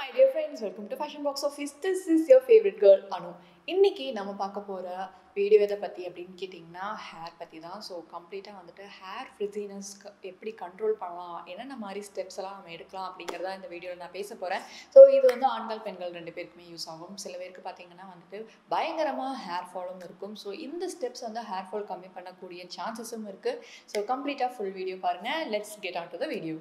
my dear friends welcome to fashion box office this is your favourite girl Anu இன்னைக்கு நம்ம பார்க்க போகிற video எதை பற்றி அப்படின்னு கேட்டிங்கன்னா ஹேர் பற்றி தான் ஸோ கம்ப்ளீட்டாக வந்துட்டு ஹேர் ஃப்ரிசினஸ் எப்படி கண்ட்ரோல் பண்ணலாம் என்னென்ன மாதிரி ஸ்டெப்ஸ் எல்லாம் நம்ம எடுக்கலாம் அப்படிங்கிறத இந்த வீடியோவில் நான் பேச போகிறேன் ஸோ இது வந்து ஆண்கள் பெண்கள் ரெண்டு பேருக்குமே யூஸ் ஆகும் சில பேருக்கு பார்த்தீங்கன்னா வந்துட்டு பயங்கரமாக ஹேர் ஃபாலும் இருக்கும் ஸோ இந்த ஸ்டெப்ஸ் வந்து ஹேர் ஃபால் கம்மி பண்ணக்கூடிய சான்சஸும் இருக்குது ஸோ கம்ப்ளீட்டாக ஃபுல் வீடியோ பாருங்கள் let's get on to the video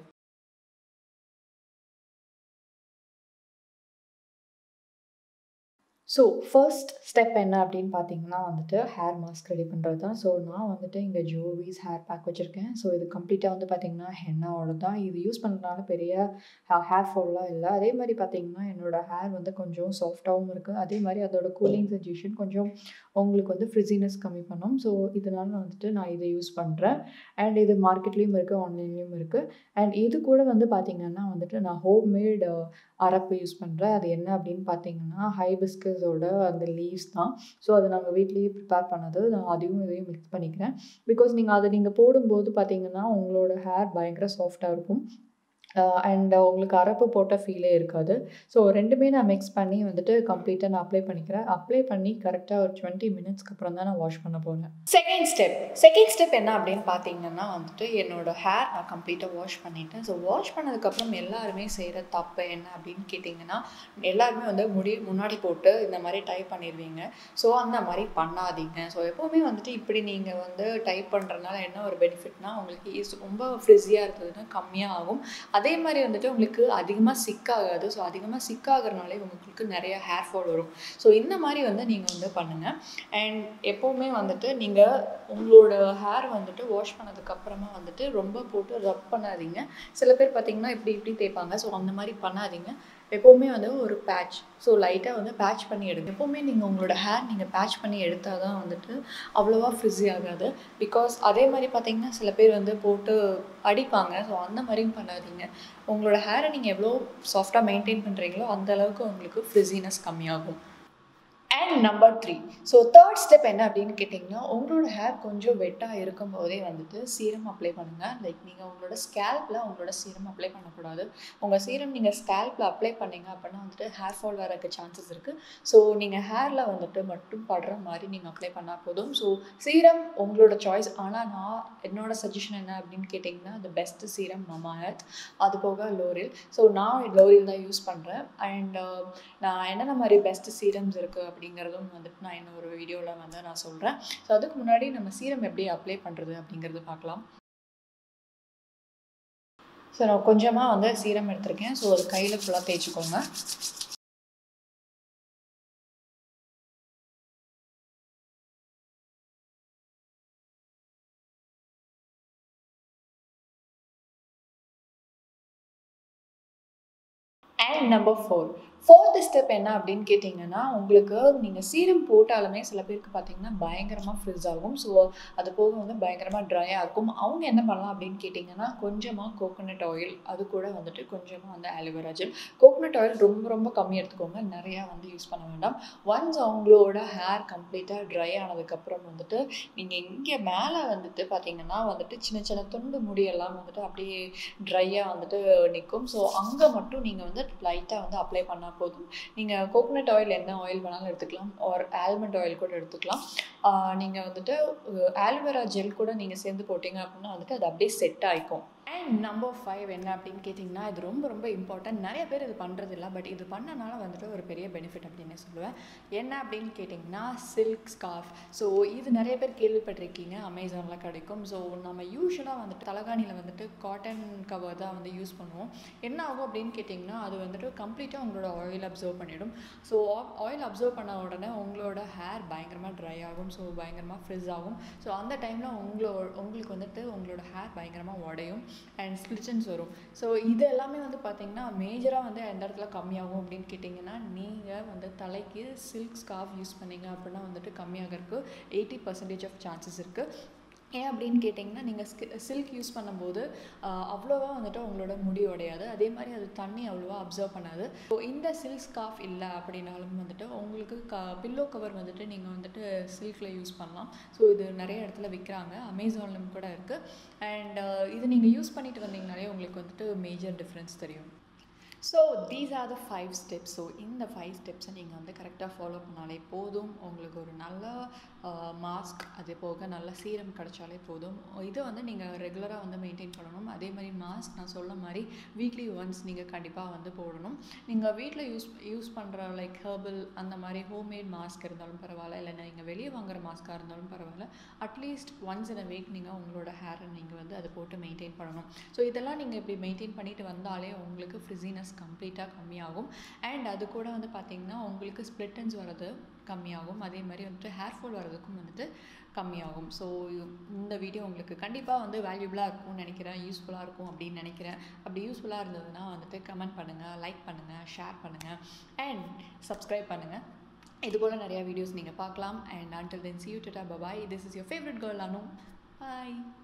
so first step என்ன அப்படின்னு பார்த்தீங்கன்னா வந்துட்டு ஹேர் மாஸ்க் ரெடி பண்ணுறது தான் ஸோ நான் வந்துட்டு இங்கே ஜோவிஸ் ஹேர் பேக் வச்சுருக்கேன் ஸோ இது கம்ப்ளீட்டாக வந்து பார்த்திங்கன்னா ஹென்னாவோட தான் இது யூஸ் பண்ணுறதுனால பெரிய ஹேர் ஃபால்லாம் இல்லை அதே மாதிரி பார்த்திங்கன்னா என்னோடய ஹேர் வந்து கொஞ்சம் சாஃப்டாகவும் இருக்குது அதே மாதிரி அதோட கூலிங் சென்சேஷன் கொஞ்சம் உங்களுக்கு வந்து ஃப்ரிசினஸ் கம்மி பண்ணும் ஸோ இதனால வந்துட்டு நான் இதை யூஸ் பண்ணுறேன் அண்ட் இது மார்க்கெட்லேயும் இருக்குது ஆன்லைன்லேயும் இருக்குது அண்ட் இது கூட வந்து பார்த்திங்கன்னா வந்துட்டு நான் ஹோம்மேட் அரப்பு யூஸ் பண்ணுறேன் அது என்ன அப்படின்னு பார்த்தீங்கன்னா ஹைபிஸ்கஸோட அந்த லீவ்ஸ் தான் ஸோ அதை நாங்கள் வீட்லேயே ப்ரிப்பேர் பண்ணது நான் அதையும் இதையும் மிக்ஸ் பண்ணிக்கிறேன் பிகாஸ் நீங்கள் அதை நீங்கள் போடும்போது பார்த்தீங்கன்னா உங்களோட ஹேர் பயங்கர சாஃப்டாக இருக்கும் அண்ட் உங்களுக்கு அரப்பு போட்ட ஃபீலே இருக்காது ஸோ ரெண்டுமே நான் மிக்ஸ் பண்ணி வந்துட்டு கம்ப்ளீட்டாக நான் அப்ளை பண்ணிக்கிறேன் அப்ளை பண்ணி கரெக்டாக ஒரு டுவெண்ட்டி மினிட்ஸ்க்கு அப்புறம் தான் நான் வாஷ் பண்ண போகிறேன் செகண்ட் ஸ்டெப் செகண்ட் ஸ்டெப் என்ன அப்படின்னு பார்த்தீங்கன்னா வந்துட்டு என்னோட ஹேர் நான் கம்ப்ளீட்டாக வாஷ் பண்ணிட்டேன் ஸோ வாஷ் பண்ணதுக்கப்புறம் எல்லாருமே செய்கிற தப்பு என்ன அப்படின்னு கேட்டிங்கன்னா எல்லாருமே வந்து முடி முன்னாடி போட்டு இந்த மாதிரி டைப் பண்ணிடுவீங்க ஸோ அந்த மாதிரி பண்ணாதீங்க ஸோ எப்போவுமே வந்துட்டு இப்படி நீங்கள் வந்து டைப் பண்ணுறதுனால என்ன ஒரு பெனிஃபிட்னா உங்களுக்கு ஈஸ் ரொம்ப ஃப்ரிஸியாக இருந்ததுன்னா கம்மியாக ஆகும் அதே மாதிரி வந்துட்டு உங்களுக்கு அதிகமாக சிக்காகாது ஸோ அதிகமாக சிக்காகிறனாலே உங்களுக்கு நிறைய ஹேர் ஃபால் வரும் ஸோ இந்த மாதிரி வந்து நீங்கள் வந்து பண்ணுங்கள் அண்ட் எப்போவுமே வந்துட்டு நீங்கள் உங்களோட ஹேர் வந்துட்டு வாஷ் பண்ணதுக்கப்புறமா வந்துட்டு ரொம்ப போட்டு ரப் பண்ணாதீங்க சில பேர் பார்த்தீங்கன்னா இப்படி இப்படி தேய்ப்பாங்க ஸோ அந்த மாதிரி பண்ணாதீங்க எப்போவுமே வந்து ஒரு பேட்ச் ஸோ லைட்டாக வந்து பேட்ச் பண்ணி எடுங்க எப்போவுமே நீங்கள் உங்களோட ஹேர் நீங்கள் பேட்ச் பண்ணி எடுத்தால் தான் வந்துட்டு அவ்வளோவா ஃப்ரிஸி ஆகாது பிகாஸ் அதே மாதிரி பார்த்தீங்கன்னா சில பேர் வந்து போட்டு அடிப்பாங்க ஸோ அந்த மாதிரியும் பண்ணாதீங்க உங்களோட ஹேரை நீங்கள் எவ்வளோ சாஃப்டாக மெயின்டைன் பண்ணுறீங்களோ அந்த அளவுக்கு உங்களுக்கு ஃப்ரிஸினஸ் கம்மியாகும் and number three so third step என்ன அப்படின்னு கேட்டிங்கன்னா உங்களோட ஹேர் கொஞ்சம் வெட்டாக இருக்கும் போதே வந்துட்டு சீரம் அப்ளை பண்ணுங்கள் லைக் நீங்கள் உங்களோட ஸ்கேல்பில் உங்களோட சீரம் அப்ளை பண்ணக்கூடாது உங்கள் சீரம் நீங்கள் ஸ்கேல்பில் அப்ளை பண்ணீங்க அப்படின்னா வந்துட்டு ஹேர் ஃபால் வரக்கு சான்சஸ் இருக்குது ஸோ நீங்கள் ஹேரில் வந்துட்டு மட்டும் படுற மாதிரி நீங்கள் அப்ளை பண்ணால் போதும் ஸோ சீரம் உங்களோட சாய்ஸ் ஆனால் நான் என்னோட சஜஷன் என்ன அப்படின்னு கேட்டிங்கன்னா the best serum Mamaearth அது போக லோரில் ஸோ நான் லோரில் தான் யூஸ் பண்ணுறேன் அண்ட் நான் என்னென்ன மாதிரி பெஸ்ட் சீரம்ஸ் இருக்குது அப்படிங்கிறதும் வந்துட்டு நான் இன்னொரு வீடியோவில் வந்து நான் சொல்கிறேன் ஸோ அதுக்கு முன்னாடி நம்ம சீரம் எப்படி அப்ளை பண்ணுறது அப்படிங்கிறது பார்க்கலாம் ஸோ நான் கொஞ்சமாக வந்து சீரம் எடுத்திருக்கேன் ஸோ அது கையில் ஃபுல்லாக தேய்ச்சிக்கோங்க and number four fourth step என்ன அப்படின்னு கேட்டிங்கன்னா உங்களுக்கு நீங்கள் சீரம் போட்டாலுமே சில பேருக்கு பார்த்தீங்கன்னா பயங்கரமாக ஃப்ரிஸ் ஆகும் ஸோ அது போக வந்து பயங்கரமாக ட்ரையாக இருக்கும் அவங்க என்ன பண்ணலாம் அப்படின்னு கேட்டிங்கன்னா கொஞ்சமாக கோகோனட் ஆயில் அது கூட வந்துட்டு கொஞ்சமாக வந்து ஆலோவேரா ஜெல் கோகோனட் ஆயில் ரொம்ப ரொம்ப கம்மி எடுத்துக்கோங்க நிறையா வந்து யூஸ் பண்ண வேண்டாம் ஒன்ஸ் அவங்களோட ஹேர் கம்ப்ளீட்டாக ட்ரை ஆனதுக்கப்புறம் வந்துட்டு நீங்கள் இங்கே மேலே வந்துட்டு பார்த்தீங்கன்னா வந்துட்டு சின்ன சின்ன துண்டு முடியெல்லாம் வந்துட்டு அப்படியே ட்ரையாக வந்துட்டு நிற்கும் ஸோ அங்கே மட்டும் நீங்கள் வந்து லைட்டாக வந்து அப்ளை பண்ணால் போதும் நீங்கள் கோகோனட் ஆயில் என்ன ஆயில் வேணாலும் எடுத்துக்கலாம் ஆர் ஆல்மண்ட் ஆயில் கூட எடுத்துக்கலாம் நீங்கள் வந்துட்டு ஆல்வேரா ஜெல் கூட நீங்கள் சேர்ந்து போட்டிங்க அப்படின்னா வந்துட்டு அது அப்படியே செட் ஆகிக்கும் அண்ட் நம்பர் ஃபைவ் என்ன அப்படின்னு கேட்டிங்கன்னா இது ரொம்ப ரொம்ப இம்பார்ட்டன்ட் நிறைய பேர் இது பண்ணுறது இல்லை பட் இது பண்ணனால வந்துட்டு ஒரு பெரிய பெனிஃபிட் அப்படின்னு சொல்லுவேன் என்ன அப்படின்னு கேட்டிங்கன்னா சில்க் ஸ்கார்ஃப் ஸோ இது நிறைய பேர் கேள்விப்பட்டிருக்கீங்க அமேசானில் கிடைக்கும் ஸோ நம்ம யூஸ்வலாக வந்துட்டு தலகாணியில் வந்துட்டு காட்டன் கவர் தான் வந்து யூஸ் பண்ணுவோம் என்ன ஆகும் அப்படின்னு கேட்டிங்கன்னா அது வந்துட்டு கம்ப்ளீட்டாக உங்களோட ஆயில் அப்சர்வ் பண்ணிடும் ஸோ ஆயில் அப்சர்வ் பண்ண உடனே உங்களோட ஹேர் பயங்கரமாக ட்ரை ஆகும் ஸோ பயங்கரமாக ஃப்ரிஸ் ஆகும் ஸோ அந்த டைமில் உங்களோட உங்களுக்கு வந்துட்டு உங்களோட ஹேர் பயங்கரமாக உடையும் அண்ட் ஸ்பிளிச்சன்ஸ் வரும் ஸோ இது எல்லாமே வந்து பார்த்திங்கன்னா மேஜராக வந்து எந்த இடத்துல கம்மியாகும் அப்படின்னு கேட்டிங்கன்னா நீங்கள் வந்து தலைக்கு சில்க் ஸ்கார்ஃப் யூஸ் பண்ணீங்க அப்படின்னா வந்துட்டு கம்மியாகிறதுக்கு எயிட்டி பர்சன்டேஜ் ஆஃப் சான்சஸ் இருக்குது ஏன் அப்படின்னு கேட்டிங்கன்னா நீங்கள் ஸ்கி சில்க் யூஸ் பண்ணும்போது அவ்வளோவா வந்துட்டு உங்களோட முடி உடையாது அதே மாதிரி அது தண்ணி அவ்வளோவா அப்சர்வ் பண்ணாது ஸோ இந்த சில்க் ஸ்கார்ஃப் இல்லை அப்படின்னாலும் வந்துட்டு உங்களுக்கு க பில்லோ கவர் வந்துட்டு நீங்கள் வந்துட்டு சில்கில் யூஸ் பண்ணலாம் ஸோ இது நிறைய இடத்துல விற்கிறாங்க அமேசான்லையும் கூட இருக்குது அண்ட் இது நீங்கள் யூஸ் பண்ணிட்டு வந்தீங்கனாலே உங்களுக்கு வந்துட்டு மேஜர் டிஃப்ரென்ஸ் தெரியும் so these are the five steps so இந்த ஃபைவ் ஸ்டெப்ஸை நீங்கள் வந்து கரெக்டாக ஃபாலோ பண்ணாலே போதும் உங்களுக்கு ஒரு நல்ல மாஸ்க் அது போக நல்ல சீரம் கிடச்சாலே போதும் இதை வந்து நீங்கள் ரெகுலராக வந்து மெயின்டைன் பண்ணணும் அதே மாதிரி மாஸ்க் நான் சொல்ல மாதிரி வீக்லி ஒன்ஸ் நீங்கள் கண்டிப்பாக வந்து போடணும் நீங்கள் வீட்டில் யூஸ் யூஸ் பண்ணுற லைக் ஹெர்பல் அந்த மாதிரி ஹோம்மேட் மாஸ்க் இருந்தாலும் பரவாயில்ல இல்லை நீங்கள் வெளியே வாங்குற மாஸ்க்காக இருந்தாலும் பரவாயில்ல at least once in a week நீங்கள் உங்களோட ஹேரை நீங்கள் வந்து அதை போட்டு மெயின்டைன் பண்ணணும் ஸோ இதெல்லாம் நீங்கள் இப்படி மெயின்டைன் பண்ணிட்டு வந்தாலே உங்களுக்கு ஃப்ரிஸினஸ் கம்ப்ளீட்டாக கம்மியாகும் அண்ட் அது கூட வந்து பார்த்திங்கன்னா உங்களுக்கு ஸ்ப்ளிட்டன்ஸ் வர்றது கம்மியாகும் அதே மாதிரி வந்துட்டு ஹேர் ஃபால் வர்றதுக்கும் வந்துட்டு கம்மியாகும் ஸோ இந்த வீடியோ உங்களுக்கு கண்டிப்பாக வந்து வேல்யூபிளாக இருக்கும்னு நினைக்கிறேன் யூஸ்ஃபுல்லாக இருக்கும் அப்படின்னு நினைக்கிறேன் அப்படி யூஸ்ஃபுல்லாக இருந்ததுன்னா வந்துட்டு கமெண்ட் பண்ணுங்கள் லைக் பண்ணுங்கள் ஷேர் பண்ணுங்கள் அண்ட் சப்ஸ்கிரைப் பண்ணுங்கள் இது போல் நிறையா வீடியோஸ் நீங்கள் பார்க்கலாம் and until then see you tata bye bye this is your favourite girl Anu bye